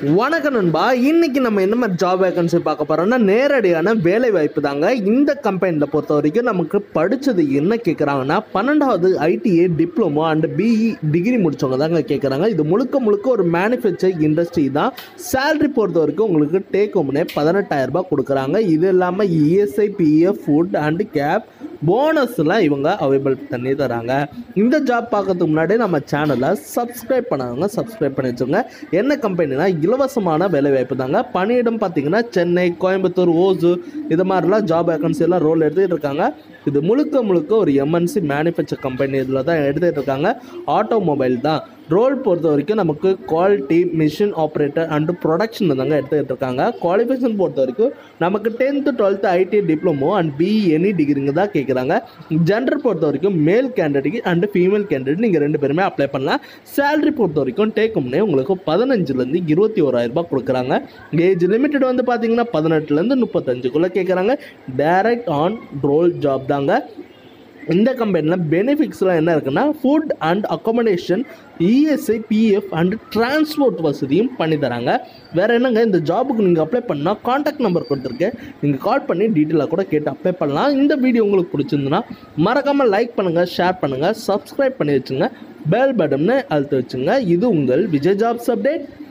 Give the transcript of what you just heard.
வணக்கம் நண்பா இன்னைக்கு நம்ம என்ன மாதிரி ஜாப் வேகன்சி பார்க்க போறோம்னா நேரடியான வேலை வாய்ப்பு தாங்க இந்த கம்பெனியில் பொறுத்த வரைக்கும் நமக்கு படித்தது என்ன கேட்குறாங்கன்னா பன்னெண்டாவது ITA diploma and BE degree முடிச்சவங்க தாங்க கேட்குறாங்க இது முழுக்க முழுக்க ஒரு மேனுஃபேக்சரிங் இண்டஸ்ட்ரி தான் சேலரி பொறுத்த வரைக்கும் உங்களுக்கு டேக் ஹோம்னே பதினெட்டாயிரம் ரூபாய் கொடுக்குறாங்க இது இல்லாமல் ESI PF food and cab போனஸ்லாம் இவங்க அவைலபிள் பண்ணி தராங்க இந்த ஜாப் பார்க்கறதுக்கு முன்னாடி நம்ம சேனலை சப்ஸ்கிரைப் பண்ணாதவங்க சப்ஸ்கிரைப் பண்ணி வச்சுங்க என்ன கம்பெனினா இலவசமான வேலைவாய்ப்பு தாங்க பணியிடம் பார்த்தீங்கன்னா சென்னை கோயம்புத்தூர் ஓசூர் இது மாதிரிலாம் ஜாப் வேகன்சி எல்லாம் ரோல் எடுத்துகிட்டு இருக்காங்க இது முழுக்க முழுக்க ஒரு எம்என்சி மேனுஃபேக்சர் கம்பெனி இதில் தான் எடுத்துகிட்டு இருக்காங்க ஆட்டோமொபைல் தான் ரோல் பொறுத்த வரைக்கும் நமக்கு quality machine operator and production தாங்க எடுத்துக்கிட்டு இருக்காங்க குவாலிஃபிகேஷன் பொறுத்த வரைக்கும் நமக்கு tenth twelfth IT diploma and BE any டிகிரிங்க தான் கேட்குறாங்க ஜெண்டர் பொறுத்த வரைக்கும் மேல் கேண்டிடேட் அண்டு ஃபீமேல் கேண்டிடேட் நீங்கள் ரெண்டு பேருமே அப்ளை பண்ணலாம் சேலரி பொறுத்த வரைக்கும் டேக்கும்னே உங்களுக்கு பதினஞ்சுலேருந்து இருபத்தி ஓராயிரம் ரூபாய் கொடுக்குறாங்க ஏஜ் லிமிட்டட் வந்து பார்த்தீங்கன்னா பதினெட்டுலேருந்து முப்பத்தஞ்சுக்குள்ளே கேட்குறாங்க டைரக்ட் ஆன் ரோல் ஜாப் தாங்க இந்த கம்பெனியில் பெனிஃபிட்ஸ்லாம் என்ன இருக்குன்னா food and accommodation ESI PF and transport வசதியும் பண்ணி தராங்க வேறு என்னங்க இந்த ஜாபுக்கு நீங்கள் அப்ளை பண்ணால் காண்டாக்ட் நம்பர் கொடுத்துருக்கேன் நீங்கள் கால் பண்ணி டீட்டெயிலாக கூட கேட்டு அப்ளை பண்ணலாம் இந்த வீடியோ உங்களுக்கு பிடிச்சிருந்துன்னா மறக்காமல் லைக் பண்ணுங்கள் ஷேர் பண்ணுங்கள் சப்ஸ்கிரைப் பண்ணி வச்சுங்க பெல் பட்டன்னு அழுத்த வச்சுங்க இது உங்கள் விஜய் ஜாப்ஸ் அப்டேட்